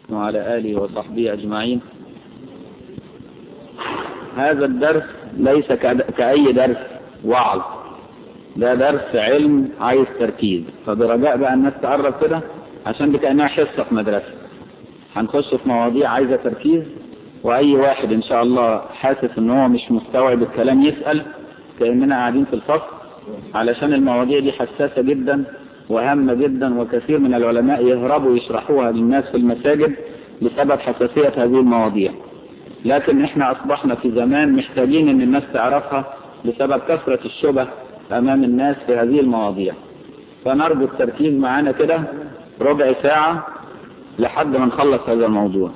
وعلى آله وصحبه أجمعين هذا الدرس ليس كأي درس وعظ ده درس علم عايز تركيز فبرجاء بقى الناس تقرب كده عشان دي كأنها حصة في مدرسة هنخش في مواضيع عايزة تركيز وأي واحد إن شاء الله حاسس إن هو مش مستوعب الكلام يسأل كأننا قاعدين في الفصل علشان المواضيع دي حساسة جدا وهامة جدا وكثير من العلماء يهربوا يشرحوها للناس في المساجد بسبب حساسية هذه المواضيع لكن احنا أصبحنا في زمان محتاجين إن الناس تعرفها بسبب كثرة الشبه أمام الناس في هذه المواضيع فنرجو التركيز معانا كده ربع ساعة لحد ما نخلص هذا الموضوع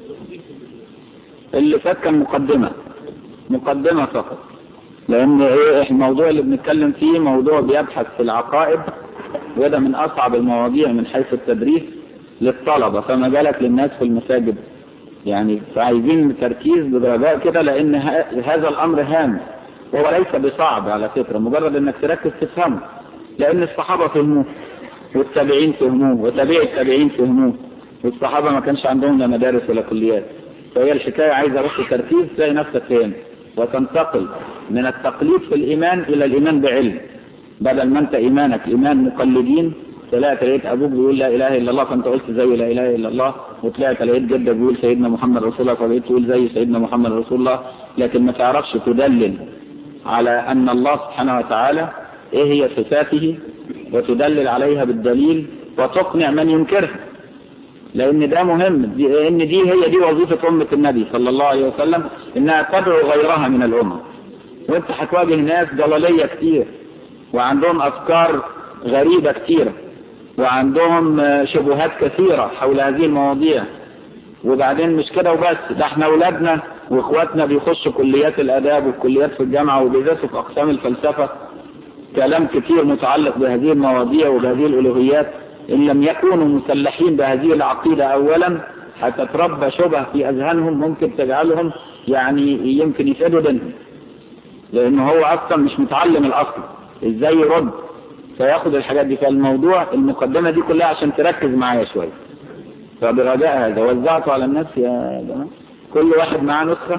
اللي فات كان مقدمة مقدمة فقط لأن ايه الموضوع اللي بنتكلم فيه موضوع بيبحث في العقائد وده من أصعب المواضيع من حيث التدريس للطلبة فما بالك للناس في المساجد يعني فعايزين تركيز بدرجاء كده لأن هذا الأمر هام وهو ليس بصعب على فكرة مجرد انك تركز تفهمه لأن الصحابة فهموه والتابعين فهموه وتابع التابعين فهموه والصحابة ما كانش عندهم لا مدارس ولا كليات فهي الحكاية عايزة بس تركيز تلاقي نفسك فهم وتنتقل من التقليد في الإيمان إلى الإيمان بعلم بدل ما أنت إيمانك إيمان مقلدين طلعت لقيت أبوك بيقول لا إله إلا الله فأنت قلت زي لا إله إلا الله وطلعت لقيت جدك بيقول سيدنا محمد رسول الله فبقيت تقول زي سيدنا محمد رسول الله لكن ما تعرفش تدلل على أن الله سبحانه وتعالى إيه هي صفاته وتدلل عليها بالدليل وتقنع من ينكرها لأن ده مهم لأن دي هي دي وظيفة أمة النبي صلى الله عليه وسلم إنها تدعو غيرها من الأمم وانت هتواجه ناس ضلالية كتير وعندهم أفكار غريبة كتيرة وعندهم شبهات كثيرة حول هذه المواضيع وبعدين مش كده وبس ده احنا اولادنا واخواتنا بيخشوا كليات الاداب والكليات في الجامعة وبيدرسوا في اقسام الفلسفة كلام كتير متعلق بهذه المواضيع وبهذه الالوهيات ان لم يكونوا مسلحين بهذه العقيدة اولا هتتربى شبه في اذهانهم ممكن تجعلهم يعني يمكن يفيدوا دينهم لان هو اصلا مش متعلم الاصل ازاي يرد فياخد الحاجات دي فالموضوع المقدمة دي كلها عشان تركز معايا شوية فبرجاء هذا وزعته على الناس يا جماعة كل واحد معاه نسخة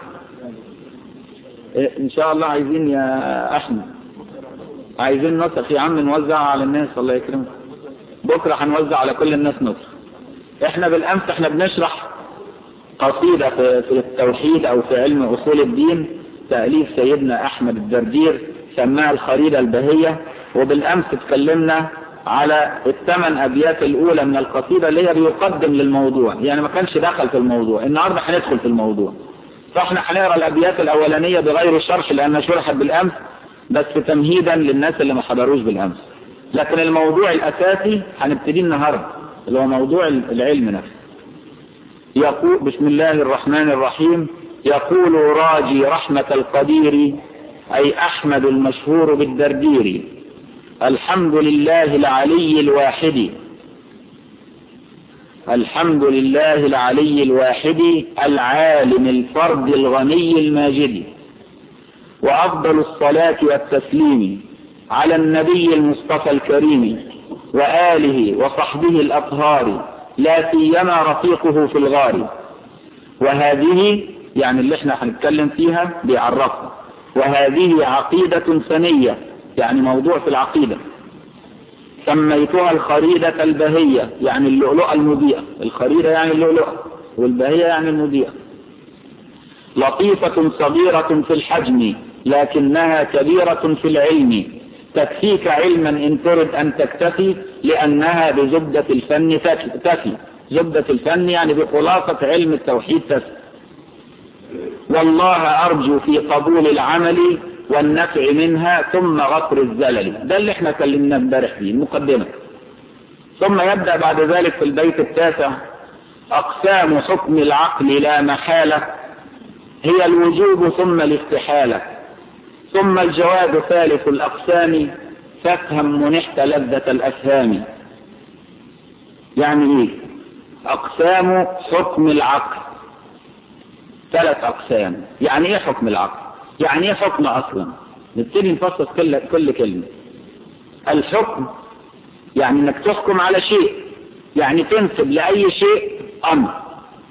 إيه ان شاء الله عايزين يا احمد عايزين نسخ يا عم نوزع على الناس الله يكرمك بكرة هنوزع على كل الناس نسخ احنا بالامس احنا بنشرح قصيدة في, في التوحيد او في علم اصول الدين تأليف سيدنا احمد الدردير سماها الخريدة البهية وبالامس اتكلمنا على الثمان ابيات الاولى من القصيدة اللي هي بيقدم للموضوع يعني ما كانش دخل في الموضوع النهاردة هندخل في الموضوع فاحنا هنقرا الابيات الاولانية بغير شرح لانها شرحت بالامس بس تمهيدا للناس اللي ما حضروش بالامس لكن الموضوع الاساسي هنبتدي النهاردة اللي هو موضوع العلم نفسه يقول بسم الله الرحمن الرحيم يقول راجي رحمة القدير أي أحمد المشهور بالدردير الحمد لله العلي الواحد الحمد لله العلي الواحد العالم الفرد الغني الماجد وأفضل الصلاة والتسليم على النبي المصطفى الكريم وآله وصحبه الأطهار لا سيما رفيقه في الغار وهذه يعني اللي احنا هنتكلم فيها بيعرفها وهذه عقيدة ثنية يعني موضوع في العقيدة سميتها الخريدة البهية يعني اللؤلؤة المضيئة الخريدة يعني اللؤلؤة والبهية يعني المضيئة لطيفة صغيرة في الحجم لكنها كبيرة في العلم تكفيك علما إن ترد أن تكتفي لأنها بزبدة الفن تفي زبدة الفن يعني بخلاصة علم التوحيد تفي والله أرجو في قبول العمل والنفع منها ثم غفر الزلل ده اللي احنا كلمنا امبارح فيه المقدمة ثم يبدأ بعد ذلك في البيت التاسع أقسام حكم العقل لا محالة هي الوجوب ثم الاستحالة ثم الجواب ثالث الأقسام فافهم منحت لذة الأفهام يعني ايه أقسام حكم العقل ثلاث أقسام يعني ايه حكم العقل يعني ايه حكم اصلا نبتدي نفصص كل كل كلمة الحكم يعني انك تحكم على شيء يعني تنسب لأي شيء امر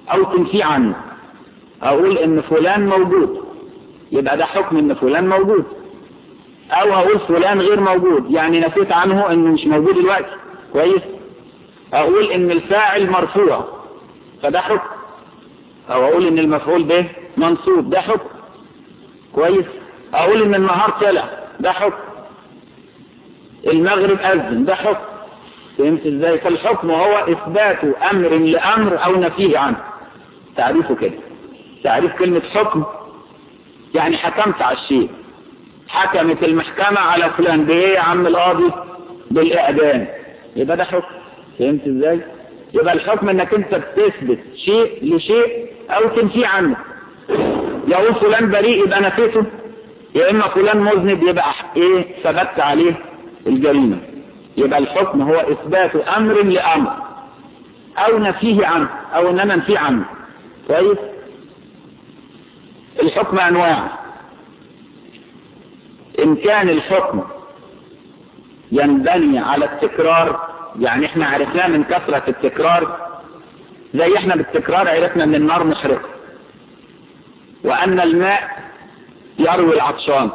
او تنفي عنه اقول ان فلان موجود يبقى ده حكم ان فلان موجود او اقول فلان غير موجود يعني نفيت عنه انه مش موجود دلوقتي كويس اقول ان الفاعل مرفوع فده حكم او اقول ان المفعول به منصوب ده حكم كويس اقول ان النهار طلع ده حكم المغرب اذن ده حكم فهمت ازاي فالحكم هو اثبات امر لامر او نفيه عنه تعريفه كده تعريف كلمة حكم يعني حكمت على الشيء حكمت المحكمة على فلان بايه يا عم القاضي بالاعدام يبقى ده حكم فهمت ازاي يبقى الحكم انك انت بتثبت شيء لشيء او تنفي عنه يقول فلان بريء يبقى نفيته يا اما فلان مذنب يبقى ايه ثبت عليه الجريمة يبقى الحكم هو اثبات امر لامر او نفيه عنه او ان انا انفيه عنه كويس الحكم انواع ان كان الحكم ينبني على التكرار يعني احنا عرفناه من كثرة التكرار زي احنا بالتكرار عرفنا ان النار محرقة وان الماء يروي العطشان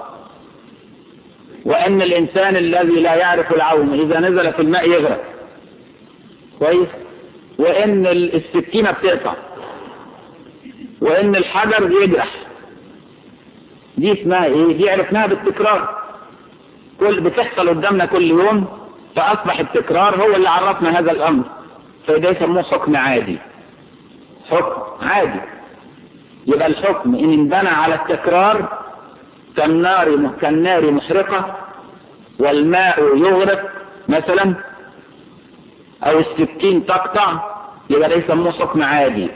وان الانسان الذي لا يعرف العوم اذا نزل في الماء يغرق كويس وان السكينة بتقطع وان الحجر يجرح دي اسمها ايه دي عرفناها بالتكرار كل بتحصل قدامنا كل يوم فاصبح التكرار هو اللي عرفنا هذا الامر فده يسموه حكم عادي حكم عادي يبقى الحكم ان انبنى على التكرار كالنار كالنار محرقة والماء يغرق مثلا او السكين تقطع يبقى ده يسموه حكم عادي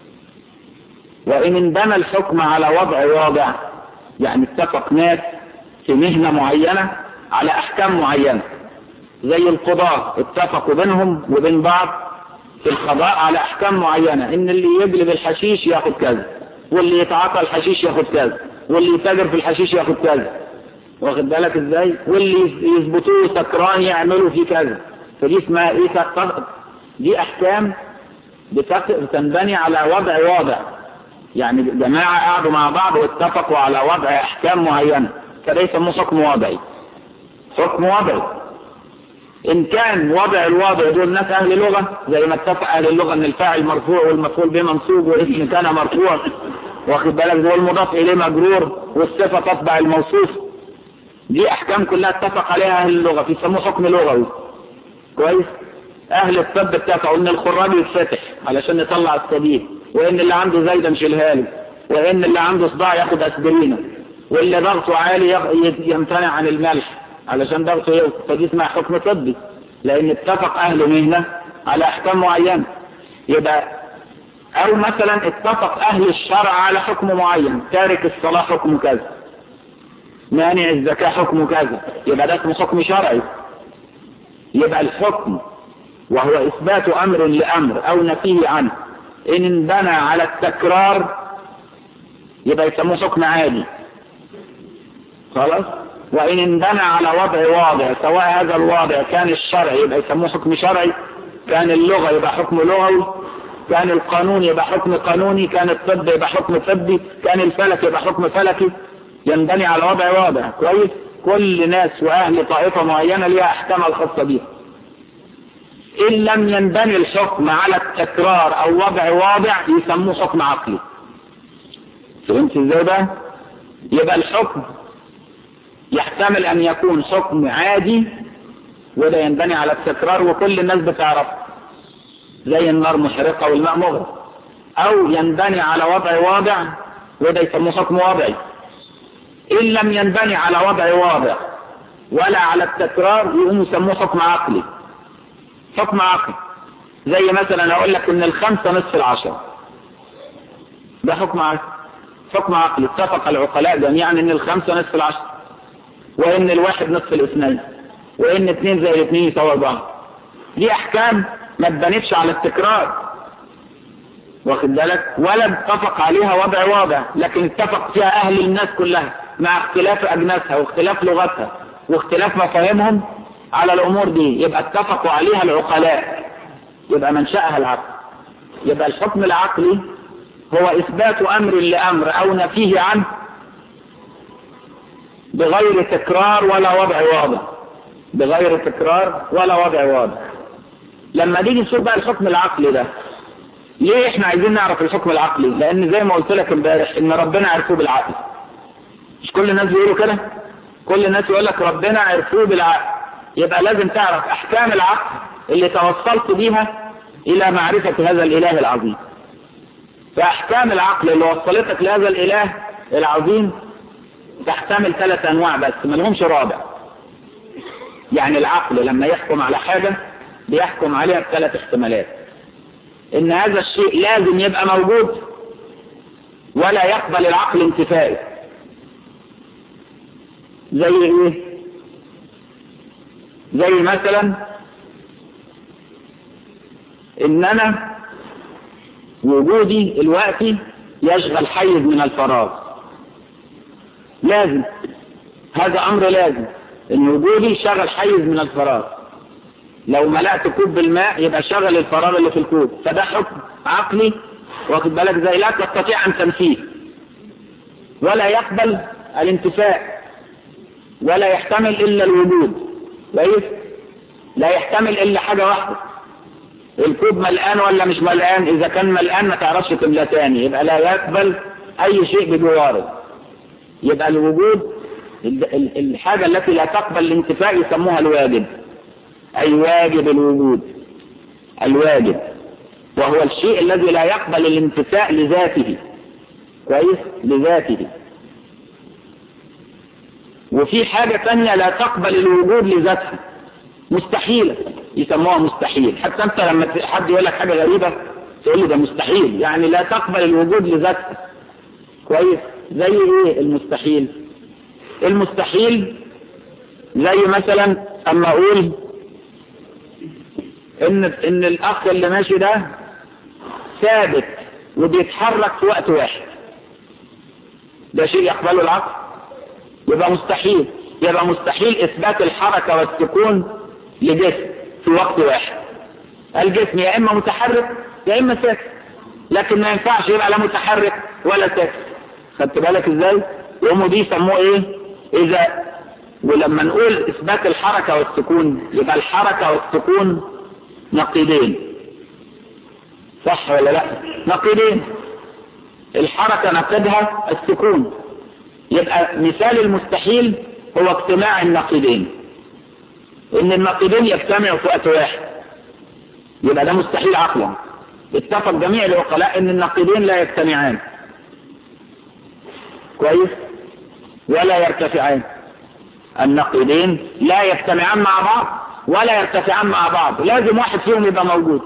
وان انبنى الحكم على وضع واضع يعني اتفق ناس في مهنة معينة على احكام معينة زي القضاة اتفقوا بينهم وبين بعض في القضاء على احكام معينة ان اللي يجلب الحشيش ياخد كذا واللي يتعاطى الحشيش ياخد كذا واللي يتاجر في الحشيش ياخد كذا واخد بالك ازاي واللي يثبتوه سكران يعملوا فيه كذا فدي اسمها ايه دي احكام بتنبني على وضع واضع يعني جماعة قعدوا مع بعض واتفقوا على وضع احكام معينة فده يسموه حكم وضعي حكم وضعي ان كان وضع الوضع دول ناس اهل لغة زي ما اتفق اهل اللغة ان الفاعل مرفوع والمفعول به منصوب والاسم كان مرفوع واخد بالك دول المضاف اليه مجرور والصفة تتبع الموصوف دي احكام كلها اتفق عليها اهل اللغة بيسموه حكم لغوي كويس اهل الطب اتفقوا ان الخراج يتفتح علشان يطلع الصديد وان اللي عنده زايده نشيلها له وان اللي عنده صداع ياخد اسبرينه واللي ضغطه عالي يمتنع عن الملح علشان ضغطه يوقف فدي اسمها حكم طبي لان اتفق اهل مهنه على احكام معينه يبقى او مثلا اتفق اهل الشرع على حكم معين تارك الصلاه حكم كذا مانع الزكاه حكم كذا يبقى ده اسمه حكم شرعي يبقى الحكم وهو اثبات امر لامر او نفيه عنه ان انبنى على التكرار يبقى يسموه حكم عادي خلاص وان انبنى على وضع واضع سواء هذا الواضع كان الشرعي يبقى يسموه حكم شرعي كان اللغة يبقى حكم لغوي كان القانون يبقى حكم قانوني كان الطب يبقى حكم طبي كان الفلك يبقى حكم فلكي ينبني على وضع واضع كويس كل ناس واهل طائفة معينة ليها احكامها الخاصة بيها إن لم ينبني الحكم على التكرار أو وضع واضع يسموه حكم عقلي فهمت ازاي بقى يبقى الحكم يحتمل أن يكون حكم عادي وده ينبني على التكرار وكل الناس بتعرف زي النار محرقة والماء مغرق أو ينبني على وضع واضع وده يسموه حكم واضعي إن لم ينبني على وضع واضع ولا على التكرار يقوم يسموه حكم عقلي حكم عقلي زي مثلا اقول لك ان الخمسة نصف العشرة ده حكم عقلي حكم عقلي اتفق العقلاء جميعا ان الخمسة نصف العشرة وان الواحد نصف الاثنين وان اثنين زي الاثنين يساوي بعض دي احكام ما تبنتش على التكرار واخد بالك ولا اتفق عليها وضع واضع لكن اتفق فيها اهل الناس كلها مع اختلاف اجناسها واختلاف لغتها واختلاف مفاهيمهم على الامور دي يبقى اتفقوا عليها العقلاء يبقى منشأها العقل يبقى الحكم العقلي هو إثبات أمر لأمر أو نفيه عنه بغير تكرار ولا وضع واضح بغير تكرار ولا وضع واضح لما نيجي نشوف بقى الحكم العقلي ده ليه احنا عايزين نعرف الحكم العقلي لان زي ما قلت لك امبارح ان ربنا عرفوه بالعقل مش كل الناس بيقولوا كده كل الناس يقول لك ربنا عرفوه بالعقل يبقى لازم تعرف احكام العقل اللي توصلت بيها الى معرفة هذا الاله العظيم فاحكام العقل اللي وصلتك لهذا الاله العظيم تحتمل ثلاث انواع بس ما لهمش رابع يعني العقل لما يحكم على حاجة بيحكم عليها بثلاث احتمالات ان هذا الشيء لازم يبقى موجود ولا يقبل العقل انتفائه زي ايه زي مثلا ان انا وجودي الوقتي يشغل حيز من الفراغ لازم هذا امر لازم ان وجودي شغل حيز من الفراغ لو ملأت كوب بالماء يبقى شغل الفراغ اللي في الكوب فده حكم عقلي واخد بالك زي لا تستطيع ان تنفيه ولا يقبل الانتفاء ولا يحتمل الا الوجود كويس لا يحتمل الا حاجة واحدة الكوب ملآن ولا مش ملآن اذا كان ملآن ما تعرفش تملاه تاني يبقى لا يقبل اي شيء بجواره يبقى الوجود الحاجة التي لا تقبل الانتفاء يسموها الواجب أي واجب الوجود الواجب وهو الشيء الذي لا يقبل الانتفاء لذاته كويس لذاته وفي حاجة تانية لا تقبل الوجود لذاتها مستحيلة يسموها مستحيل حتى انت لما حد يقول لك حاجة غريبة تقول له ده مستحيل يعني لا تقبل الوجود لذاتها كويس زي ايه المستحيل المستحيل زي مثلا اما اقول ان ان الاخ اللي ماشي ده ثابت وبيتحرك في وقت واحد ده شيء يقبله العقل يبقى مستحيل يبقى مستحيل اثبات الحركة والسكون لجسم في وقت واحد الجسم يا اما متحرك يا اما ساكت لكن ما ينفعش يبقى لا متحرك ولا ساكت خدت بالك ازاي يقوموا دي يسموه ايه اذا ولما نقول اثبات الحركة والسكون يبقى الحركة والسكون نقيضين صح ولا لا نقيضين الحركة نقيضها السكون يبقى مثال المستحيل هو اجتماع النقيضين ان النقيضين يجتمعوا في وقت واحد يبقى ده مستحيل عقلا اتفق جميع العقلاء ان النقيضين لا يجتمعان كويس ولا يرتفعان النقيضين لا يجتمعان مع بعض ولا يرتفعان مع بعض لازم واحد فيهم يبقى موجود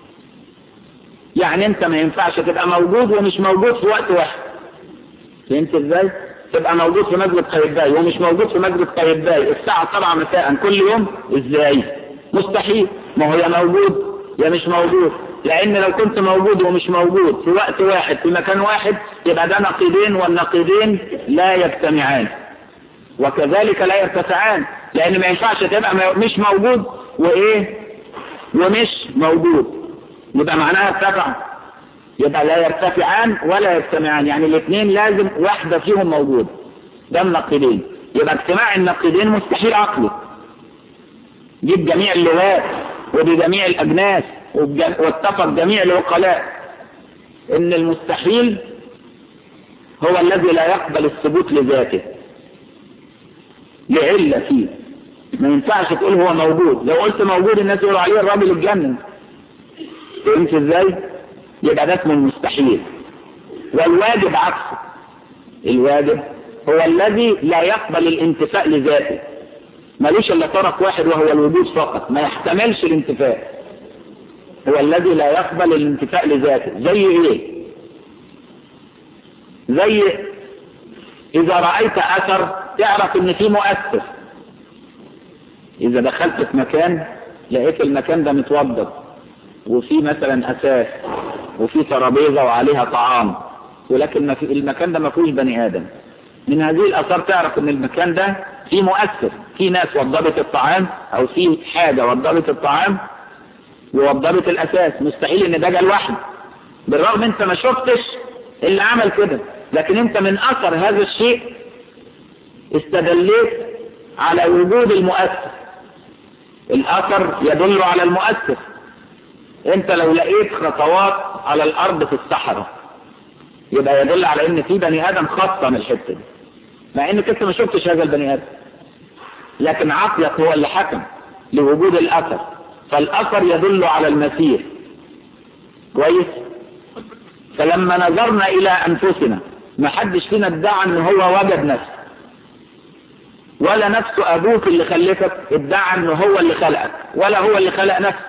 يعني انت ما ينفعش تبقى موجود ومش موجود في وقت واحد فهمت ازاي تبقى موجود في مسجد قايتباي ومش موجود في مسجد قايتباي الساعة 7 مساء كل يوم ازاي مستحيل ما هو يا موجود يا مش موجود لان لو كنت موجود ومش موجود في وقت واحد في مكان واحد يبقى ده نقيضين والنقيضين لا يجتمعان وكذلك لا يرتفعان لان ما ينفعش تبقى مش موجود وايه ومش موجود يبقى معناها ارتفع يبقى لا يرتفعان ولا يجتمعان يعني الاثنين لازم واحدة فيهم موجود ده النقيضين يبقى اجتماع النقيضين مستحيل عقلي جيب جميع اللغات وبجميع الاجناس واتفق جميع العقلاء ان المستحيل هو الذي لا يقبل الثبوت لذاته لعلة فيه ما ينفعش تقول هو موجود لو قلت موجود الناس يقولوا عليه الراجل اتجنن فهمت ازاي يبقى ده اسمه المستحيل والواجب عكسه الواجب هو الذي لا يقبل الانتفاء لذاته ملوش الا طرف واحد وهو الوجود فقط ما يحتملش الانتفاء هو الذي لا يقبل الانتفاء لذاته زي ايه زي اذا رأيت اثر تعرف ان فيه مؤثر اذا دخلت في مكان لقيت المكان ده متوضب وفي مثلا اساس وفي ترابيزه وعليها طعام ولكن ما في المكان ده ما فيهوش بني ادم من هذه الاثار تعرف ان المكان ده فيه مؤثر في ناس وضبت الطعام او في حاجه وضبت الطعام ووضبت الاساس مستحيل ان ده جه لوحده بالرغم انت ما شفتش اللي عمل كده لكن انت من اثر هذا الشيء استدليت على وجود المؤثر الاثر يدل على المؤثر انت لو لقيت خطوات على الارض في الصحراء يبقى يدل على ان في بني ادم خطة من الحتة دي مع انك انت ما شفتش هذا البني ادم لكن عقلك هو اللي حكم لوجود الاثر فالاثر يدل على المسير كويس فلما نظرنا الى انفسنا ما حدش فينا ادعى ان هو وجد نفسه ولا نفس ابوك اللي خلفك ادعى ان هو اللي خلقك ولا هو اللي خلق نفسه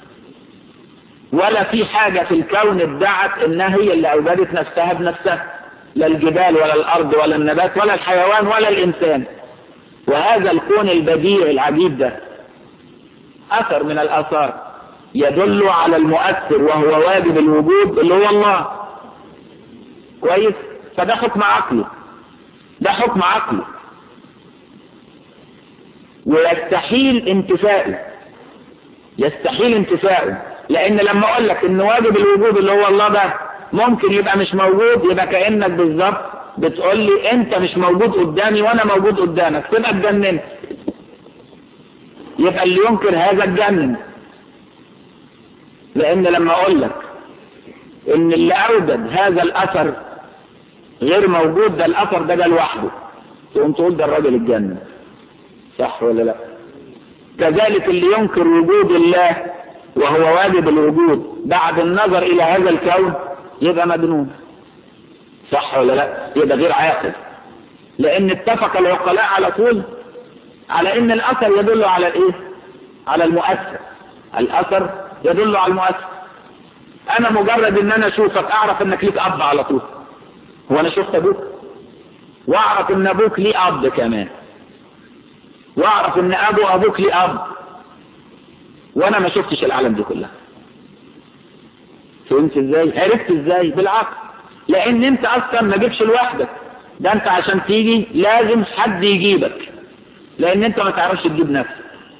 ولا في حاجة في الكون ادعت انها هي اللي اوجدت نفسها بنفسها لا الجبال ولا الارض ولا النبات ولا الحيوان ولا الانسان وهذا الكون البديع العجيب ده اثر من الاثار يدل على المؤثر وهو واجب الوجود اللي هو الله كويس فده حكم عقله ده حكم عقله ويستحيل انتفاؤه يستحيل انتفاؤه لان لما اقول لك ان واجب الوجود اللي هو الله ده ممكن يبقى مش موجود يبقى كأنك بالظبط بتقول لي انت مش موجود قدامي وانا موجود قدامك تبقى اتجننت يبقى اللي ينكر هذا اتجنن لان لما اقول لك ان اللي اوجد هذا الاثر غير موجود ده الاثر ده ده لوحده تقوم تقول ده الراجل اتجنن صح ولا لا كذلك اللي ينكر وجود الله وهو واجب الوجود بعد النظر الى هذا الكون يبقى مجنون صح ولا لا يبقى غير عاقل لان اتفق العقلاء على طول على ان الاثر يدل على الايه على المؤثر الاثر يدل على المؤثر انا مجرد ان انا اشوفك اعرف انك ليك اب على طول هو انا شفت ابوك واعرف ان ابوك ليه اب كمان واعرف ان ابو ابوك ليه اب وانا ما شفتش العالم دي كلها فهمت ازاي عرفت ازاي بالعقل لان انت اصلا ما جيتش لوحدك ده انت عشان تيجي لازم حد يجيبك لان انت ما تعرفش تجيب نفسك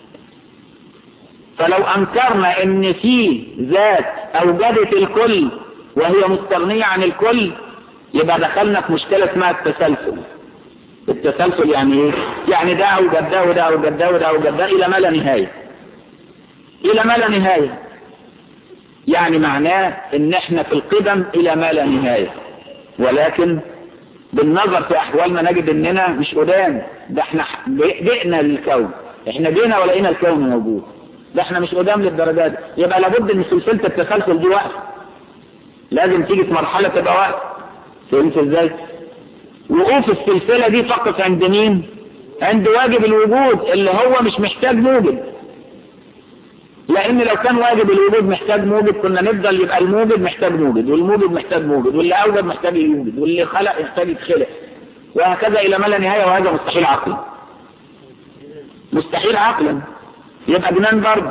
فلو انكرنا ان في ذات اوجدت الكل وهي مستغنية عن الكل يبقى دخلنا في مشكلة اسمها التسلسل التسلسل يعني ايه يعني ده اوجد ده وده اوجد ده وده اوجد ده الى ما لا نهاية الى ما لا نهاية يعني معناه ان احنا في القدم الى ما لا نهاية ولكن بالنظر في احوالنا نجد اننا مش قدام ده احنا جئنا للكون احنا جينا ولقينا الكون موجود ده احنا مش قدام للدرجات يبقى لابد ان سلسلة التسلسل دي وقت لازم تيجي في مرحلة تبقى وقت فهمت ازاي وقوف السلسلة دي فقط عند مين عند واجب الوجود اللي هو مش محتاج موجب لان لو كان واجب الوجود محتاج موجب كنا نفضل يبقى الموجب محتاج موجب والموجب محتاج موجب واللي اوجد محتاج يوجد واللي خلق يحتاج يتخلق وهكذا الى ما لا نهاية وهذا مستحيل عقلا مستحيل عقلا يبقى جنان برضه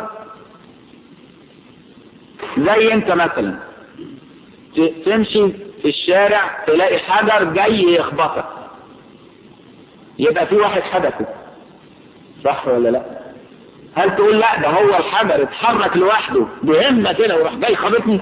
زي انت مثلا تمشي في الشارع تلاقي حجر جاي يخبطك يبقى في واحد حدثه صح ولا لا هل تقول لا ده هو الحجر اتحرك لوحده بهمة كده وراح جاي خبطني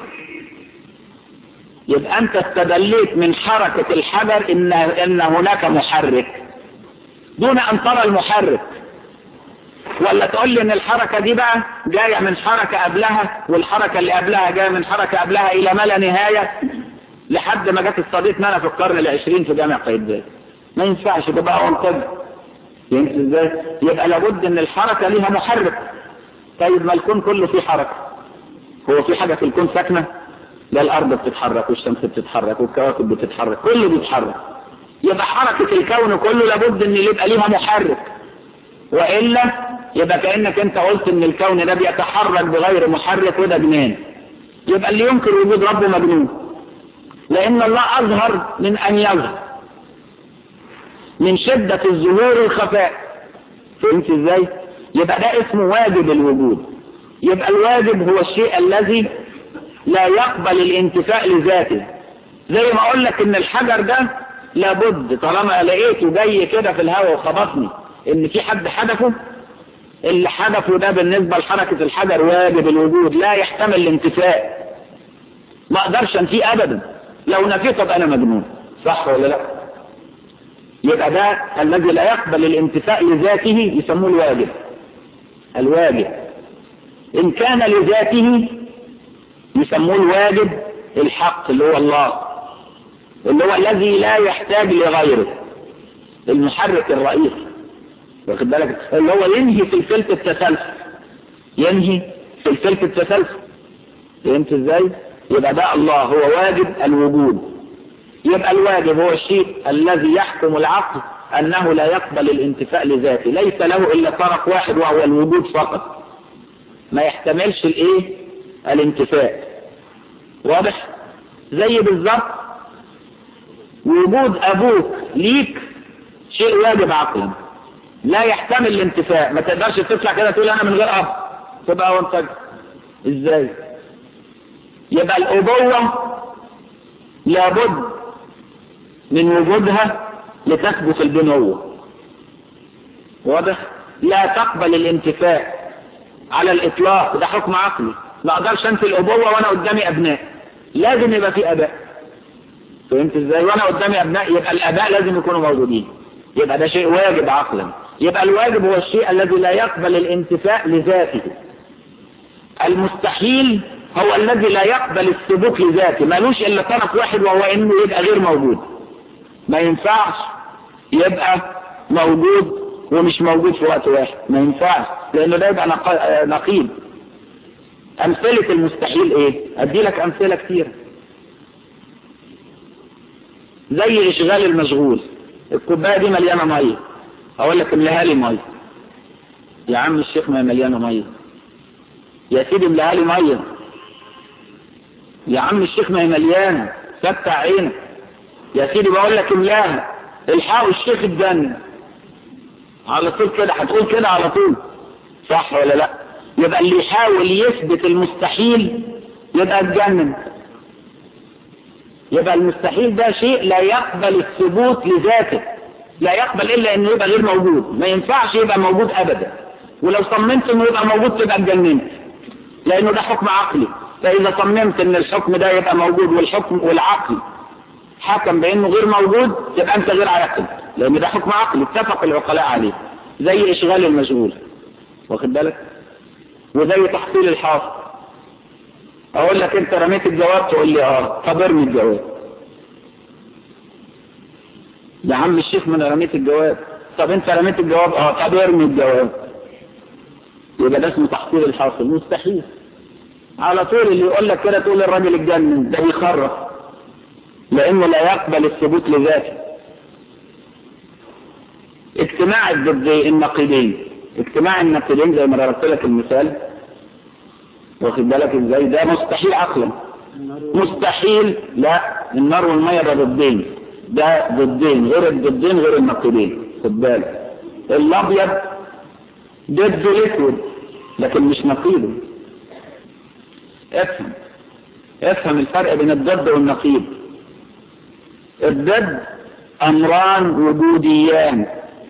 يبقى انت استدليت من حركة الحجر ان, إن هناك محرك دون ان ترى المحرك ولا تقول لي ان الحركة دي بقى جاية من حركة قبلها والحركة اللي قبلها جاية من حركة قبلها الى ما لا نهاية لحد ما جت الصديق مانا في القرن العشرين في جامع قايتباي ما ينفعش تبقى اول كده فهمت ازاي يبقى لابد ان الحركة ليها محرك طيب ما الكون كله فيه حركة هو في حاجة في الكون ساكنة لا الارض بتتحرك والشمس بتتحرك والكواكب بتتحرك كله بيتحرك يبقى حركة الكون كله لابد ان يبقى ليها محرك وإلا يبقى كأنك انت قلت ان الكون ده بيتحرك بغير محرك وده جنان يبقى اللي ينكر وجود ربه مجنون لان الله اظهر من ان يظهر من شدة الظهور الخفاء فهمت ازاي يبقى ده اسمه واجب الوجود يبقى الواجب هو الشيء الذي لا يقبل الانتفاء لذاته زي ما اقول لك ان الحجر ده لابد طالما لقيته جاي كده في الهواء وخبطني ان في حد حدفه اللي حدفه ده بالنسبة لحركة الحجر واجب الوجود لا يحتمل الانتفاء ما اقدرش انفيه ابدا لو نفيت طب انا مجنون صح ولا لا يبقى ده الذي لا يقبل الانتفاء لذاته يسموه الواجب الواجب ان كان لذاته يسموه الواجب الحق اللي هو الله اللي هو الذي لا يحتاج لغيره المحرك الرئيسي واخد بالك اللي هو ينهي سلسلة التسلسل ينهي سلسلة التسلسل فهمت ازاي يبقى ده الله هو واجب الوجود يبقى الواجب هو الشيء الذي يحكم العقل انه لا يقبل الانتفاء لذاته ليس له الا طرف واحد وهو الوجود فقط ما يحتملش الايه الانتفاء واضح زي بالظبط وجود ابوك ليك شيء واجب عقلا لا يحتمل الانتفاء ما تقدرش تطلع كده تقول انا من غير اب تبقى وانت ازاي يبقى الابوة لابد من وجودها لتثبت البنوة واضح لا تقبل الانتفاء على الاطلاق ده حكم عقلي ما اقدرش انفي الابوة وانا قدامي ابناء لازم يبقى في اباء فهمت ازاي وانا قدامي ابناء يبقى الاباء لازم يكونوا موجودين يبقى ده شيء واجب عقلا يبقى الواجب هو الشيء الذي لا يقبل الانتفاء لذاته المستحيل هو الذي لا يقبل الثبوت لذاته مالوش الا طرف واحد وهو انه يبقى غير موجود ما ينفعش يبقى موجود ومش موجود في وقت واحد ما ينفعش لانه ده يبقى نقيض امثلة المستحيل ايه ادي لك امثلة كتير زي اشغال المشغول الكوبايه دي مليانه ميه اقول لك املاها لي ميه يا عم الشيخ ما مليانه ميه يا سيدي املاها لي ميه يا عم الشيخ ما هي مليانه فتح عينك يا سيدي بقول لك املاها الحقوا الشيخ اتجنن على طول كده هتقول كده على طول صح ولا لا يبقى اللي يحاول يثبت المستحيل يبقى اتجنن يبقى المستحيل ده شيء لا يقبل الثبوت لذاته لا يقبل الا انه يبقى غير موجود ما ينفعش يبقى موجود ابدا ولو صممت انه يبقى موجود تبقى اتجننت لانه ده حكم عقلي فاذا صممت ان الحكم ده يبقى موجود والحكم والعقل حكم بانه غير موجود يبقى انت غير عاقل لان ده حكم عقلي اتفق العقلاء عليه زي اشغال المشغول واخد بالك وزي تحصيل الحاصل اقول لك انت رميت الجواب تقول لي اه طب ارمي الجواب يا عم الشيخ ما انا رميت الجواب طب انت رميت الجواب اه طب ارمي الجواب يبقى ده اسمه تحصيل الحاصل مستحيل على طول اللي يقول لك كده تقول الراجل اتجنن ده بيخرف لانه لا يقبل الثبوت لذاته اجتماع الضدين النقيضين اجتماع النقيضين زي ما ضربت لك المثال واخد بالك ازاي ده مستحيل عقلا مستحيل لا النار والميه ده ضدين ده ضدين غير الضدين غير النقيضين خد بالك الابيض ضد الاسود لكن مش نقيضه افهم افهم الفرق بين الضد والنقيض الضد امران وجوديان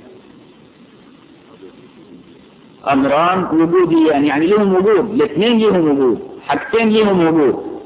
امران وجوديان يعني لهم وجود الاثنين لهم وجود حاجتين لهم وجود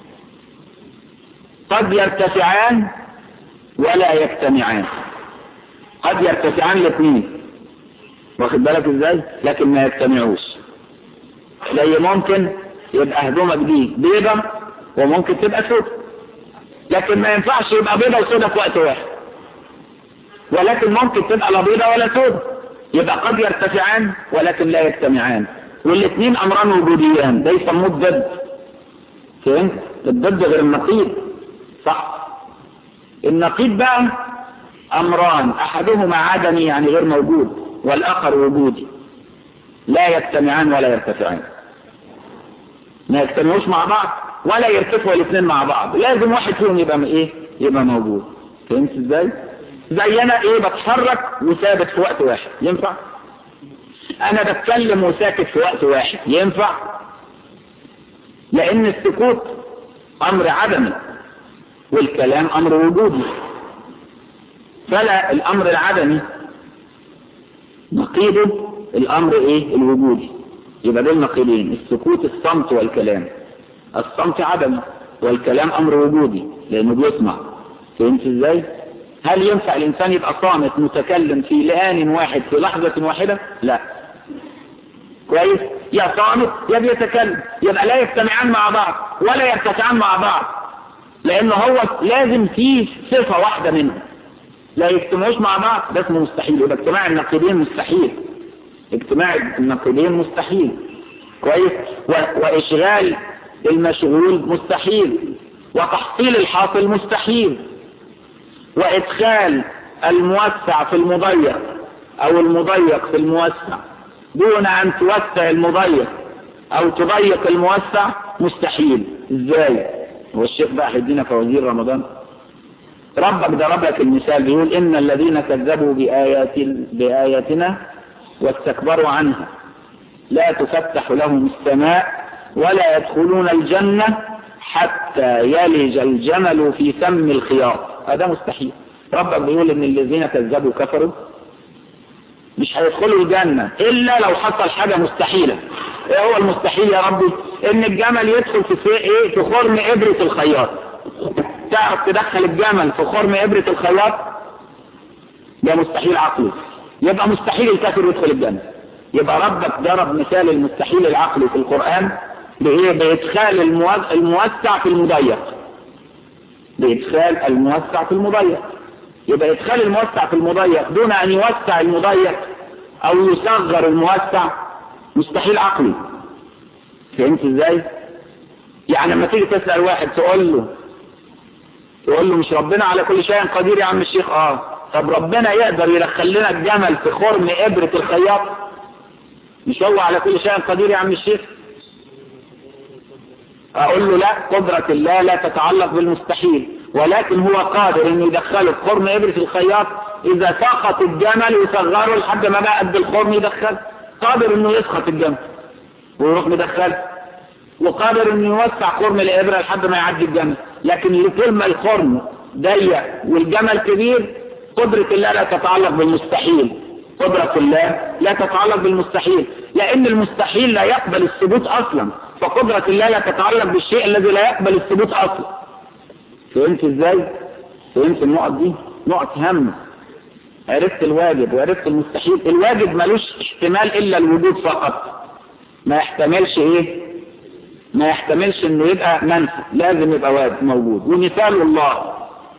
قد يرتفعان ولا يجتمعان قد يرتفعان الاثنين واخد بالك ازاي لكن ما يجتمعوش زي ممكن يبقى هدومك دي بيضة وممكن تبقى سودة لكن ما ينفعش يبقى بيضة وسودة في وقت واحد ولكن ممكن تبقى لا بيضة ولا سودة يبقى قد يرتفعان ولكن لا يجتمعان والاثنين امران وجوديان ده يسموه الضد فهمت الضد غير النقيض صح النقيض بقى امران احدهما عدمي يعني غير موجود والاخر وجودي لا يجتمعان ولا يرتفعان ما يجتمعوش مع بعض ولا يرتفعوا الاثنين مع بعض لازم واحد فيهم يبقى ايه يبقى موجود فهمت ازاي زي انا ايه بتحرك وثابت في وقت واحد ينفع انا بتكلم وساكت في وقت واحد ينفع لان السكوت امر عدمي والكلام امر وجودي فلا الامر العدمي نقيضه الامر ايه الوجودي يبقى دول نقيضين السكوت الصمت والكلام الصمت عدمي والكلام امر وجودي لانه بيسمع فهمت ازاي هل ينفع الانسان يبقى صامت متكلم في لآن واحد في لحظة واحدة لا كويس يا صامت يا بيتكلم يبقى لا يجتمعان مع بعض ولا يرتفعان مع بعض لانه هو لازم فيه صفة واحدة منهم لا يجتمعوش مع بعض ده اسمه مستحيل يبقى اجتماع النقيضين مستحيل اجتماع النقيضين مستحيل كويس و... واشغال المشغول مستحيل وتحصيل الحاصل مستحيل وادخال الموسع في المضيق او المضيق في الموسع دون ان توسع المضيق او تضيق الموسع مستحيل ازاي هو الشيخ بقى هيدينا فوازير رمضان ربك ضرب لك المثال بيقول ان الذين كذبوا بآيات بآياتنا واستكبروا عنها لا تفتح لهم السماء ولا يدخلون الجنة حتى يلج الجمل في سم الخياط هذا مستحيل ربك بيقول ان الذين كذبوا كفروا مش هيدخلوا الجنة الا لو حصل حاجة مستحيلة ايه هو المستحيل يا ربي ان الجمل يدخل في ايه في خرم ابرة الخياط تعرف تدخل الجمل في خرم ابرة الخياط ده مستحيل عقلي يبقى مستحيل الكافر يدخل الجنة يبقى ربك ضرب مثال المستحيل العقلي في القرآن بايه بادخال الموسع في المضيق بادخال الموسع في المضيق يبقى ادخال الموسع في المضيق دون ان يوسع المضيق او يصغر الموسع مستحيل عقلي فهمت ازاي يعني لما تيجي تسأل واحد تقول له تقول له مش ربنا على كل شيء قدير يا عم الشيخ اه طب ربنا يقدر يدخل لنا الجمل في خرم ابرة الخياط مش هو على كل شيء قدير يا عم الشيخ اقول له لا قدرة الله لا تتعلق بالمستحيل ولكن هو قادر انه يدخله في خرم ابرة الخياط اذا سقط الجمل يصغره لحد ما بقى قد الخرم يدخل قادر انه يسقط الجمل ويروح مدخله وقادر انه يوسع خرم الابرة لحد ما يعدي الجمل لكن لكل ما الخرم ضيق والجمل كبير قدرة الله لا تتعلق بالمستحيل قدرة الله لا تتعلق بالمستحيل لأن المستحيل لا يقبل الثبوت أصلا فقدرة الله لا تتعلق بالشيء الذي لا يقبل الثبوت أصلا فهمت ازاي؟ فهمت النقط دي؟ نقط هامة عرفت الواجب وعرفت المستحيل الواجب ملوش احتمال إلا الوجود فقط ما يحتملش ايه ما يحتملش انه يبقى منفي لازم يبقى واجب موجود ومثال الله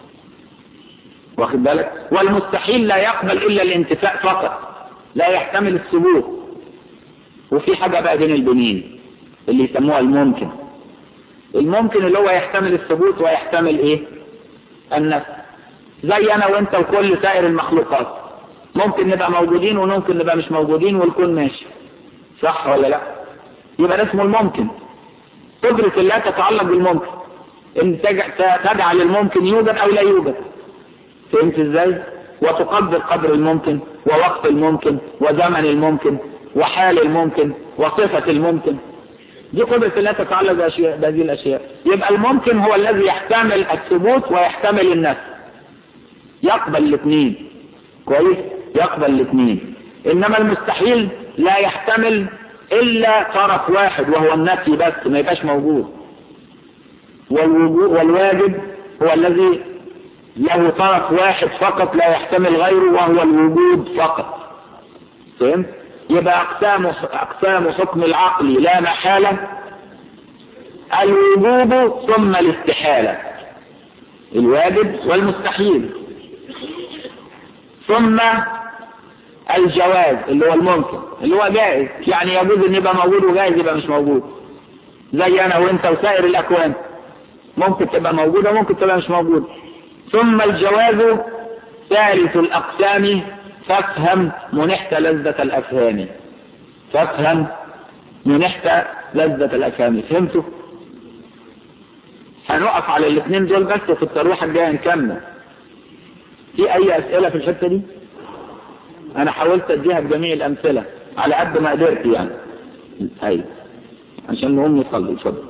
واخد بالك والمستحيل لا يقبل الا الانتفاء فقط لا يحتمل الثبوت وفي حاجة بقى بين البنين اللي يسموها الممكن الممكن اللي هو يحتمل الثبوت ويحتمل ايه النفس زي انا وانت وكل سائر المخلوقات ممكن نبقى موجودين وممكن نبقى مش موجودين والكون ماشي صح ولا لا يبقى ده اسمه الممكن قدرة الله تتعلق بالممكن ان تجعل الممكن يوجد او لا يوجد فهمت ازاي وتقدر قدر الممكن ووقت الممكن وزمن الممكن وحال الممكن وصفة الممكن دي قدرة الله تتعلق بأشياء بهذه الأشياء يبقى الممكن هو الذي يحتمل الثبوت ويحتمل النفس يقبل الاثنين كويس يقبل الاثنين إنما المستحيل لا يحتمل إلا طرف واحد وهو النفي بس ما يبقاش موجود والواجب هو الذي له طرف واحد فقط لا يحتمل غيره وهو الوجود فقط فهمت؟ يبقى أقسام أقسام حكم العقل لا محالة الوجوب ثم الاستحالة الواجب والمستحيل ثم الجواز اللي هو الممكن اللي هو جائز يعني يجوز ان يبقى موجود وجائز يبقى مش موجود زي انا وانت وسائر الاكوان ممكن تبقى موجودة ممكن تبقى مش موجودة ثم الجواز ثالث الأقسام فافهم منحت لذة الأفهام فافهم منحت لذة الأفهام فهمتوا؟ هنقف على الاثنين دول بس وفي الترويحة الجاية نكمل في أي أسئلة في الحتة دي؟ أنا حاولت أديها بجميع الأمثلة على قد ما قدرت يعني أيوة عشان نقوم نصلي اتفضل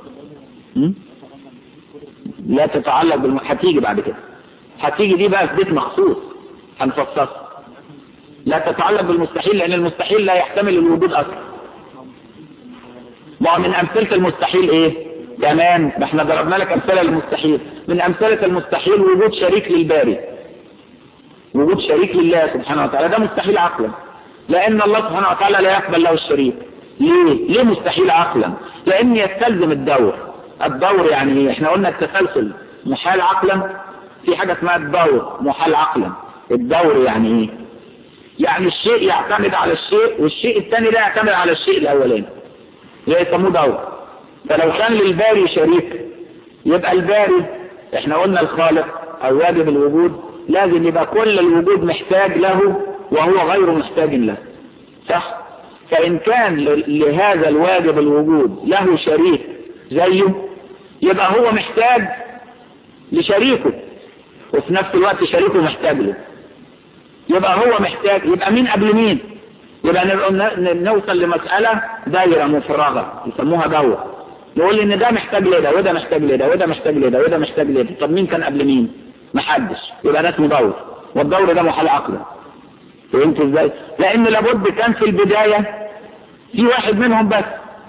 لا تتعلق بالم... هتيجي بعد كده هتيجي دي بقى في بيت مخصوص هنفصصها لا تتعلق بالمستحيل لأن المستحيل لا يحتمل الوجود أصلا ومن أمثلة المستحيل إيه كمان ما احنا ضربنا لك امثله للمستحيل من امثله المستحيل وجود شريك للباري وجود شريك لله سبحانه وتعالى ده مستحيل عقلا لان الله سبحانه وتعالى لا يقبل له الشريك ليه ليه مستحيل عقلا لان يستلزم الدور الدور يعني ايه احنا قلنا التسلسل محال عقلا في حاجه اسمها الدور محال عقلا الدور يعني ايه يعني الشيء يعتمد على الشيء والشيء الثاني لا يعتمد على الشيء الاولاني ده يسموه دور فلو كان للباري شريك يبقى الباري احنا قلنا الخالق او واجب الوجود لازم يبقى كل الوجود محتاج له وهو غير محتاج له صح فان كان لهذا الواجب الوجود له شريك زيه يبقى هو محتاج لشريكه وفي نفس الوقت شريكه محتاج له يبقى هو محتاج يبقى مين قبل مين يبقى نوصل لمسألة دايرة مفرغة يسموها دورة نقول ان ده محتاج لده وده محتاج لده وده محتاج لده وده محتاج لده طب مين كان قبل مين محدش يبقى ده اسمه دور والدور ده محال عقلا فهمت ازاي لان لابد كان في البداية في واحد منهم بس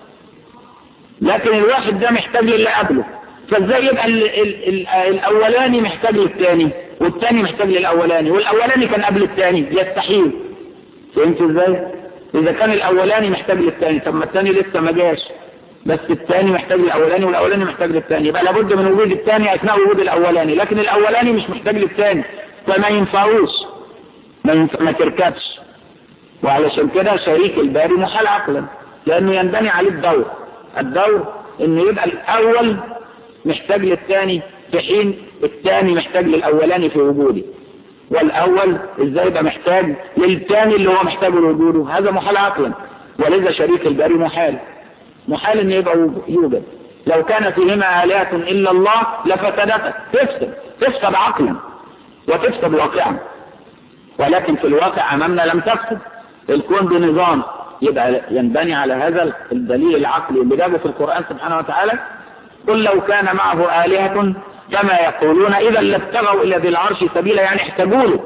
لكن الواحد ده محتاج للي قبله فازاي يبقى ال ال ال الاولاني محتاج للثاني والثاني محتاج للاولاني والاولاني كان قبل الثاني يستحيل فهمت ازاي اذا كان الاولاني محتاج للثاني طب ما الثاني لسه ما جاش بس الثاني محتاج للاولاني والاولاني محتاج للثاني يبقى لابد من وجود الثاني اثناء وجود الاولاني لكن الاولاني مش محتاج للثاني فما ينفعوش ما, ينفع ما تركبش وعلشان كده شريك الباري محال عقلا لانه ينبني عليه الدور الدور انه يبقى الاول محتاج للثاني في حين الثاني محتاج للاولاني في وجوده والاول ازاي يبقى محتاج للثاني اللي هو محتاج لوجوده هذا محال عقلا ولذا شريك الباري محال محال ان يبقى يوجد لو كان فيهما آلهة إلا الله لفسدتا تفسد تفسد عقلا وتفسد واقعا ولكن في الواقع أمامنا لم تفسد الكون بنظام يبقى ينبني على هذا الدليل العقلي اللي جابه في القرآن سبحانه وتعالى قل لو كان معه آلهة كما يقولون إذا لابتغوا إلى ذي العرش سبيلا يعني احتاجوا له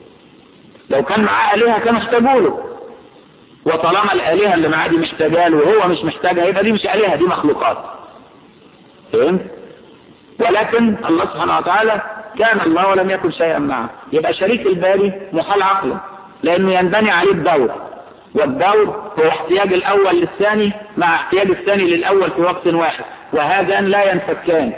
لو كان معاه آلهة كانوا احتاجوا له وطالما الآلهة اللي معاه دي محتاجة له وهو مش محتاجها يبقى دي مش آلهة دي مخلوقات فهمت؟ ولكن الله سبحانه وتعالى كان الله ولم يكن شيئا معه يبقى شريك الباري محال عقلا لأنه ينبني عليه الدور والدور هو احتياج الأول للثاني مع احتياج الثاني للأول في وقت واحد وهذان لا ينفكان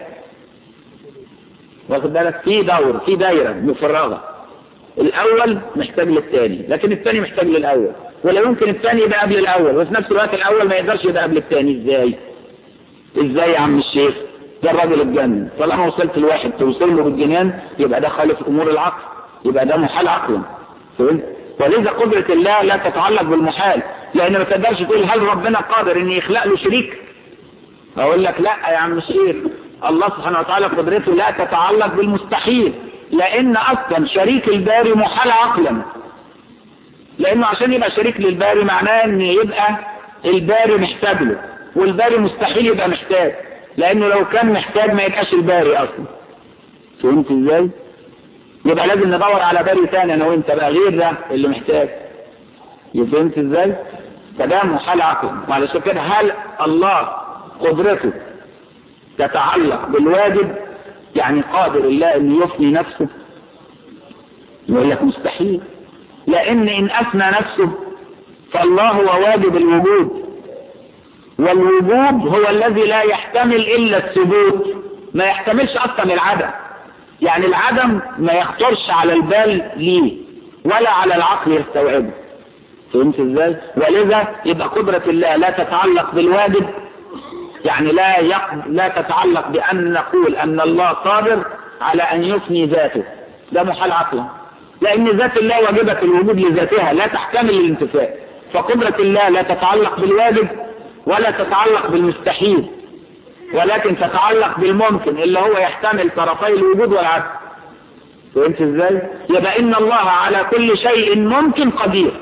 واخد بالك في دور في دايرة مفرغة الأول محتاج للثاني لكن الثاني محتاج للأول ولا يمكن الثاني يبقى قبل الأول وفي نفس الوقت الأول ما يقدرش يبقى قبل الثاني ازاي ازاي يا عم الشيخ ده الراجل اتجنن طالما وصلت لواحد توصل له بالجنان يبقى ده خالف امور العقل يبقى ده محال عقلا فهمت ولذا قدرة الله لا تتعلق بالمحال لان ما تقدرش تقول هل ربنا قادر ان يخلق له شريك اقول لك لا يا عم الشيخ الله سبحانه وتعالى قدرته لا تتعلق بالمستحيل لان اصلا شريك الباري محال عقلا لانه عشان يبقى شريك للباري معناه ان يبقى الباري محتاج له والباري مستحيل يبقى محتاج لانه لو كان محتاج ما يبقاش الباري اصلا فهمت ازاي يبقى لازم ندور على باري ثاني انا وانت بقى غير ده اللي محتاج فهمت ازاي فده محال عقل وعلشان كده هل الله قدرته تتعلق بالواجب يعني قادر الله ان يفني نفسه يقول لك مستحيل لان ان افنى نفسه فالله هو واجب الوجود والوجود هو الذي لا يحتمل الا الثبوت ما يحتملش اصلا العدم يعني العدم ما يخطرش على البال ليه ولا على العقل يستوعبه فهمت ازاي ولذا يبقى قدرة الله لا تتعلق بالواجب يعني لا يق... لا تتعلق بأن نقول أن الله قادر على أن يفني ذاته ده محال عقلا لأن ذات الله واجبة الوجود لذاتها لا تحتمل الانتفاء فقدرة الله لا تتعلق بالواجب ولا تتعلق بالمستحيل ولكن تتعلق بالممكن اللي هو يحتمل طرفي الوجود والعدم فهمت ازاي يبقى ان الله على كل شيء ممكن قدير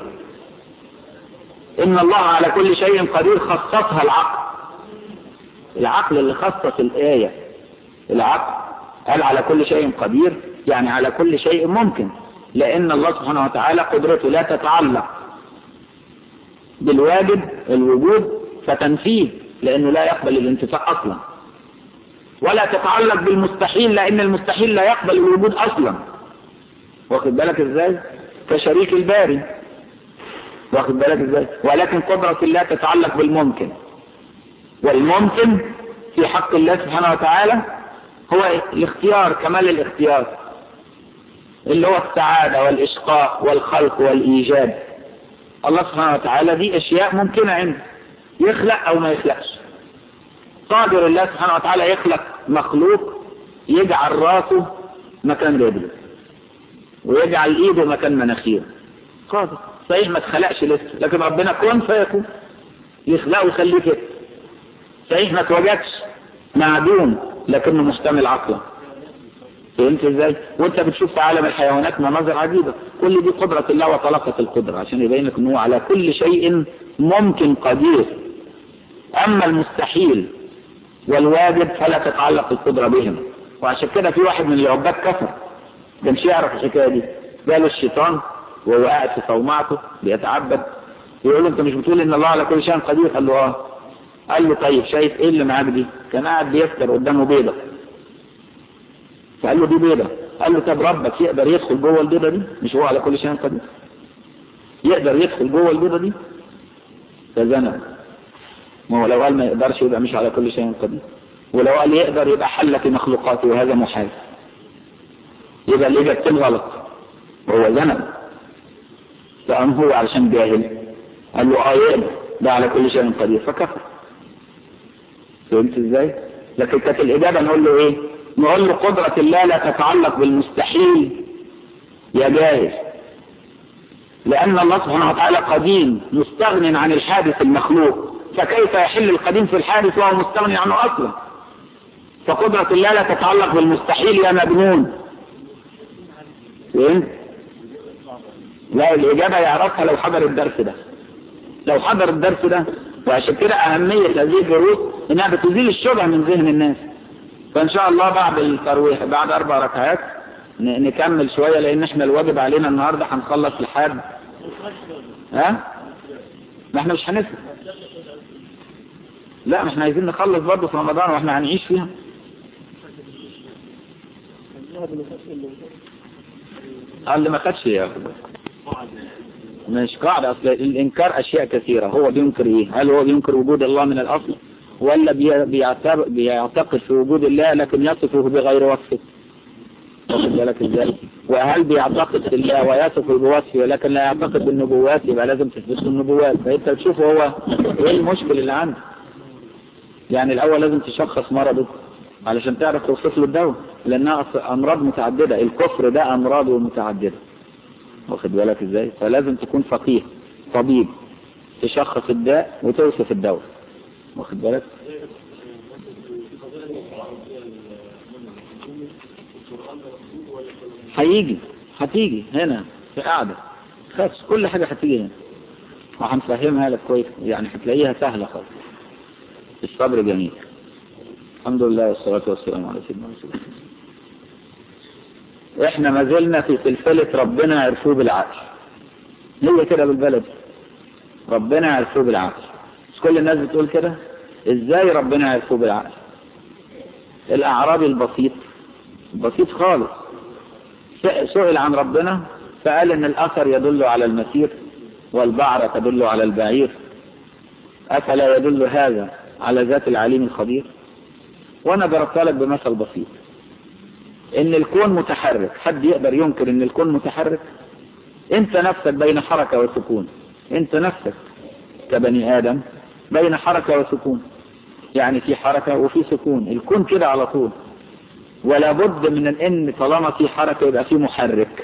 ان الله على كل شيء قدير خصصها العقل العقل اللي خصص الآية العقل قال على كل شيء قدير يعني على كل شيء ممكن لأن الله سبحانه وتعالى قدرته لا تتعلق بالواجب الوجود فتنفيه لأنه لا يقبل الانتفاع أصلا ولا تتعلق بالمستحيل لأن المستحيل لا يقبل الوجود أصلا واخد بالك ازاي كشريك الباري واخد بالك ازاي ولكن قدرة الله تتعلق بالممكن والممكن في حق الله سبحانه وتعالى هو الاختيار كمال الاختيار اللي هو السعادة والإشقاء والخلق والإيجاد الله سبحانه وتعالى دي أشياء ممكنة عنده يخلق أو ما يخلقش قادر الله سبحانه وتعالى يخلق مخلوق يجعل راسه مكان رجله ويجعل ايده مكان مناخيره قادر صحيح ما اتخلقش لسه لكن ربنا كون فيكون يخلقه ويخليه كده صحيح ما اتوجدش معدوم لكنه مشتمل عقلا فهمت ازاي وانت بتشوف في عالم الحيوانات مناظر عجيبة كل دي قدرة الله وطلقة القدرة عشان يبين لك انه على كل شيء ممكن قدير اما المستحيل والواجب فلا تتعلق القدرة بهم وعشان كده في واحد من العباد كفر ده مش يعرف الحكاية دي قال الشيطان وهو قاعد في صومعته بيتعبد يقول له انت مش بتقول ان الله على كل شيء قدير قال له اه قال له طيب شايف ايه اللي معاك دي كان قاعد بيفطر قدامه بيضة فقال له دي بيضة قال له طب ربك يقدر يدخل جوه البيضة دي مش هو على كل شيء قدير يقدر يدخل جوه البيضة دي فزنى ما هو لو قال ما يقدرش يبقى مش على كل شيء قدير ولو قال يقدر يبقى حل في مخلوقاته وهذا محال يبقى الإجابتين غلط وهو ذنب فقام هو علشان جاهل قال له اه يقدر ده على كل شيء قدير فكفر فهمت ازاي لكن كانت الإجابة نقول له ايه نقول له قدرة الله لا تتعلق بالمستحيل يا جاهل لأن الله سبحانه وتعالى قديم مستغن عن الحادث المخلوق فكيف يحل القديم في الحادث وهو مستغني عنه أصلا فقدرة الله لا تتعلق بالمستحيل يا مجنون فهمت لا الإجابة يعرفها لو حضر الدرس ده لو حضر الدرس ده وعشان كده أهمية هذه الدروس إنها بتزيل الشبهة من ذهن الناس فإن شاء الله بعد الترويح بعد أربع ركعات نكمل شوية لأن احنا الواجب علينا النهاردة هنخلص لحد ها ما احنا مش هنسمع لا ما احنا عايزين نخلص برضه في رمضان واحنا هنعيش فيها اللي ما خدش ياخد مش قاعدة أصل الإنكار أشياء كثيرة هو بينكر إيه هل هو بينكر وجود الله من الأصل ولا بيعتقد في وجود الله لكن يصفه بغير وصفه واخد بالك ازاي وهل بيعتقد في الله ويصفه بوصفه لكن لا يعتقد بالنبوات يبقى لازم تثبت له النبوات فانت تشوف هو ايه المشكل اللي عنده يعني الاول لازم تشخص مرضه علشان تعرف توصف له الدواء لانها امراض متعددة الكفر ده امراض متعددة واخد بالك ازاي فلازم تكون فقيه طبيب تشخص الداء وتوصف الدواء واخد بالك هيجي هتيجي هنا في قاعدة خلاص كل حاجة هتيجي هنا وهنفهمها لك كويس يعني هتلاقيها سهلة خالص الصبر جميل الحمد لله والصلاة والسلام على سيدنا رسول الله احنا ما زلنا في سلسلة ربنا عرفوه بالعقل هي كده بالبلد ربنا عرفوه بالعقل مش كل الناس بتقول كده ازاي ربنا عرفوه بالعقل الاعرابي البسيط بسيط خالص سئل عن ربنا فقال ان الاثر يدل على المسير والبعرة تدل على البعير افلا يدل هذا على ذات العليم الخبير وانا ضربت لك بمثل بسيط ان الكون متحرك حد يقدر ينكر ان الكون متحرك انت نفسك بين حركة وسكون انت نفسك كبني ادم بين حركة وسكون يعني في حركة وفي سكون الكون كده على طول ولا بد من ان طالما في حركة يبقى في محرك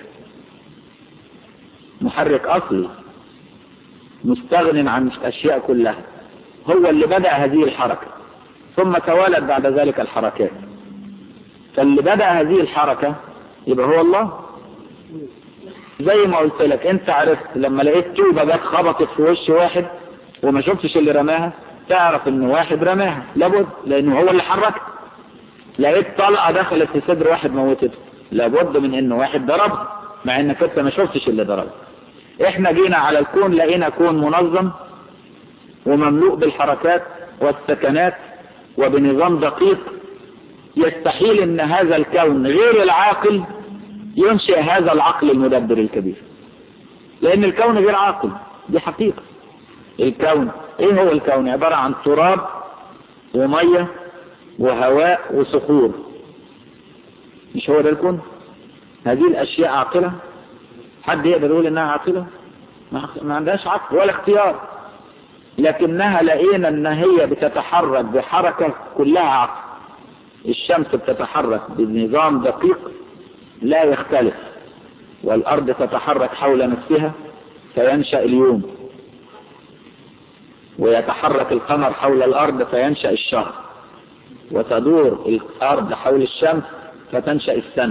محرك اصلي مستغن عن الاشياء كلها هو اللي بدأ هذه الحركة ثم توالت بعد ذلك الحركات فاللي بدأ هذه الحركة يبقى هو الله زي ما قلت لك انت عرفت لما لقيت طوبة جت خبطت في وش واحد وما شفتش اللي رماها تعرف ان واحد رماها لابد لانه هو اللي حركها لقيت طلقة دخلت في صدر واحد موتته لابد من ان واحد ضربها مع انك انت ما شفتش اللي ضربها احنا جينا على الكون لقينا كون منظم ومملوء بالحركات والسكنات وبنظام دقيق يستحيل ان هذا الكون غير العاقل ينشئ هذا العقل المدبر الكبير لان الكون غير عاقل دي حقيقة الكون ايه هو الكون عبارة عن تراب ومية وهواء وصخور مش هو ده الكون هذه الاشياء عاقلة حد يقدر يقول انها عاقلة ما عندهاش عقل ولا اختيار لكنها لقينا ان هي بتتحرك بحركة كلها عقل الشمس بتتحرك بنظام دقيق لا يختلف والارض تتحرك حول نفسها فينشأ اليوم ويتحرك القمر حول الارض فينشأ الشهر وتدور الارض حول الشمس فتنشأ السنة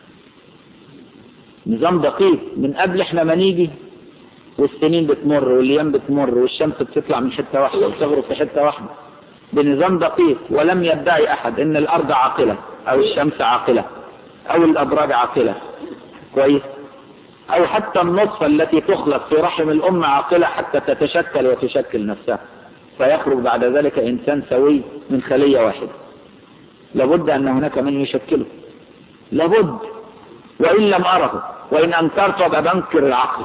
نظام دقيق من قبل احنا ما نيجي والسنين بتمر والايام بتمر والشمس بتطلع من حتة واحدة وتغرب في حتة واحدة بنظام دقيق ولم يدعي احد ان الارض عاقلة او الشمس عاقلة او الابراج عاقلة كويس او حتى النطفة التي تخلق في رحم الام عاقلة حتى تتشكل وتشكل نفسها فيخرج بعد ذلك انسان سوي من خلية واحدة لابد ان هناك من يشكله لابد وان لم اره وان انكرت ابقى بنكر العقل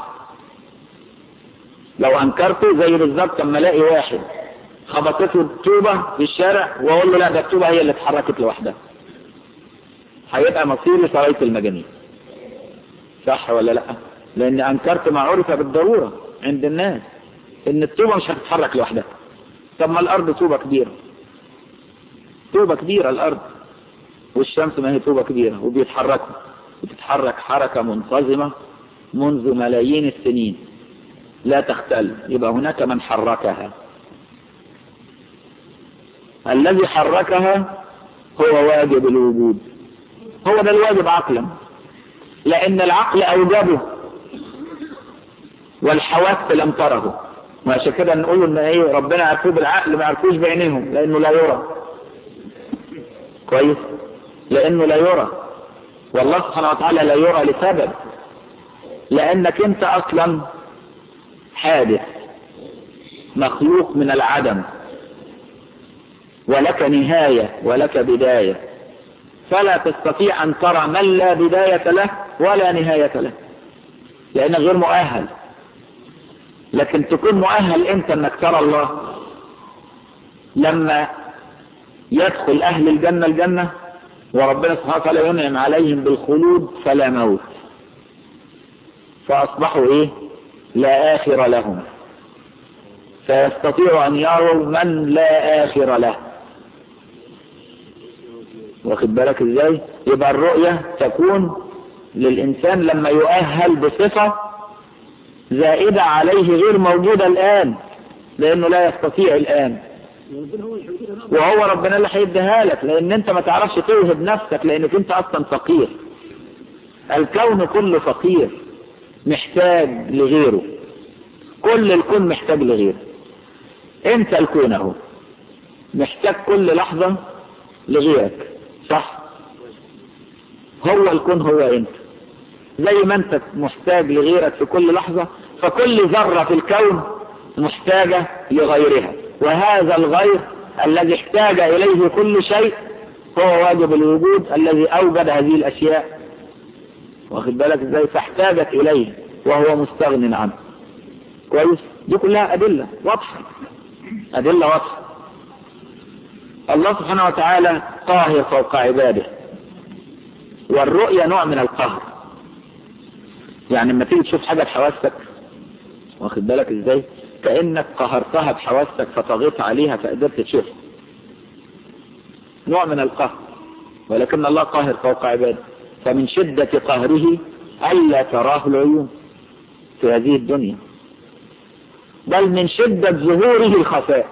لو انكرته زي بالظبط لما الاقي واحد خبطته الطوبة في الشارع واقول له لا ده الطوبة هي اللي اتحركت لوحدها هيبقى مصيري سراية المجانين صح ولا لا لان انكرت ما عرف بالضرورة عند الناس ان الطوبة مش هتتحرك لوحدها طب ما الارض طوبة كبيرة طوبة كبيرة الارض والشمس ما هي طوبة كبيرة وبيتحركوا بتتحرك حركة منتظمة منذ ملايين السنين لا تختل يبقى هناك من حركها الذي حركها هو واجب الوجود هو ده الواجب عقلا لأن العقل أوجبه والحواس لم تره وعشان كده نقول ان ايه ربنا عرفوه بالعقل ما عرفوش بعينيهم لانه لا يرى كويس لانه لا يرى والله سبحانه وتعالى لا يرى لسبب لانك انت اصلا حادث مخلوق من العدم ولك نهاية ولك بداية فلا تستطيع أن ترى من لا بداية له ولا نهاية له لأنك غير مؤهل لكن تكون مؤهل أنت أنك ترى الله لما يدخل أهل الجنة الجنة وربنا سبحانه وتعالى ينعم عليهم بالخلود فلا موت فأصبحوا إيه لا آخر لهم فيستطيع أن يروا من لا آخر له واخد بالك ازاي يبقى الرؤية تكون للإنسان لما يؤهل بصفة زائدة عليه غير موجودة الآن لأنه لا يستطيع الآن وهو ربنا اللي هيديها لك لأن أنت ما تعرفش توهب نفسك لأنك أنت أصلا فقير الكون كله فقير محتاج لغيره كل الكون محتاج لغيره انت الكون اهو محتاج كل لحظة لغيرك صح هو الكون هو انت زي ما انت محتاج لغيرك في كل لحظة فكل ذرة في الكون محتاجة لغيرها وهذا الغير الذي احتاج اليه كل شيء هو واجب الوجود الذي اوجد هذه الاشياء واخد بالك ازاي فاحتاجت اليه وهو مستغن عنه كويس دي كلها ادلة واضحة ادلة واضحة الله سبحانه وتعالى قاهر فوق عباده والرؤية نوع من القهر يعني لما تيجي تشوف حاجة بحواسك واخد بالك ازاي كأنك قهرتها بحواسك فطغيت عليها فقدرت تشوفها نوع من القهر ولكن الله قاهر فوق عباده فمن شدة قهره ألا تراه العيون في هذه الدنيا بل من شدة ظهوره الخفاء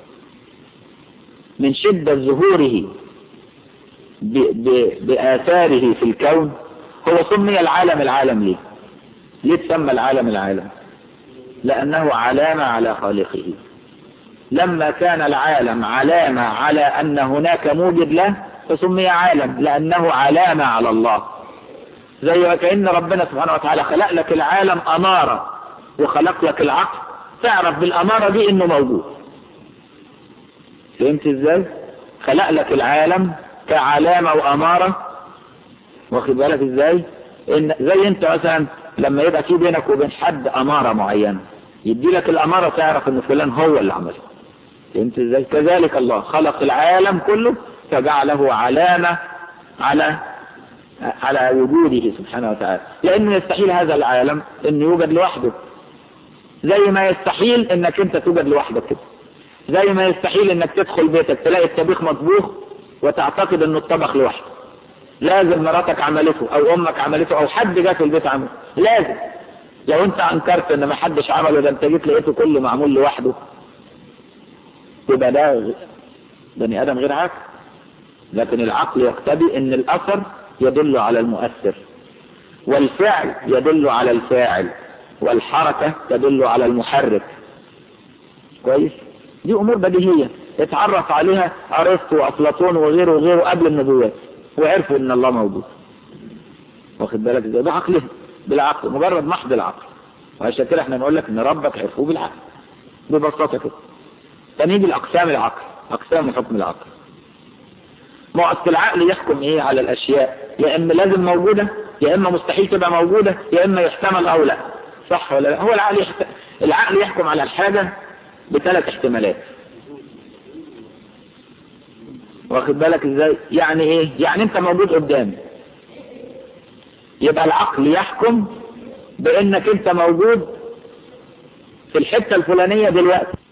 من شدة ظهوره ب ب بآثاره في الكون هو سمي العالم العالم ليه ليه تسمى العالم العالم لأنه علامة على خالقه لما كان العالم علامة على أن هناك موجد له فسمي عالم لأنه علامة على الله زي وكأن ربنا سبحانه وتعالى خلق لك العالم أمارة وخلق لك العقل تعرف بالأمارة دي إنه موجود فهمت إزاي خلق لك العالم كعلامة وأمارة واخد بالك ازاي إن زي انت مثلا لما يبقى في بينك وبين حد أمارة معينة يدي لك الأمارة تعرف ان فلان هو اللي عمله فهمت ازاي كذلك الله خلق العالم كله فجعله علامة على على وجوده سبحانه وتعالى لأنه يستحيل هذا العالم أن يوجد لوحده زي ما يستحيل أنك أنت توجد لوحدك كده زي ما يستحيل أنك تدخل بيتك تلاقي الطبيخ مطبوخ وتعتقد أنه الطبخ لوحده لازم مراتك عملته أو أمك عملته أو حد جاء في البيت عمله لازم لو أنت أنكرت أن ما حدش عمله ده أنت جيت لقيته كله معمول لوحده يبقى ده بني آدم غير عاقل لكن العقل يقتضي أن الأثر يدل على المؤثر والفعل يدل على الفاعل والحركة تدل على المحرك كويس دي أمور بديهية اتعرف عليها أرسطو وأفلاطون وغيره وغيره قبل النبوات وعرفوا ان الله موجود واخد بالك ازاي ده عقلهم بالعقل مجرد محض العقل وعشان كده احنا نقول لك ان ربك عرفوه بالعقل ببساطه كده تنيجي الاقسام العقل اقسام حكم العقل ما اصل العقل يحكم ايه على الاشياء يا اما لازم موجوده يا اما مستحيل تبقى موجوده يا اما يحتمل او لا صح ولا لا هو العقل يحت... العقل يحكم على الحاجه بثلاث احتمالات واخد بالك ازاي يعني ايه يعني انت موجود قدامي يبقى العقل يحكم بانك انت موجود في الحتة الفلانية دلوقتي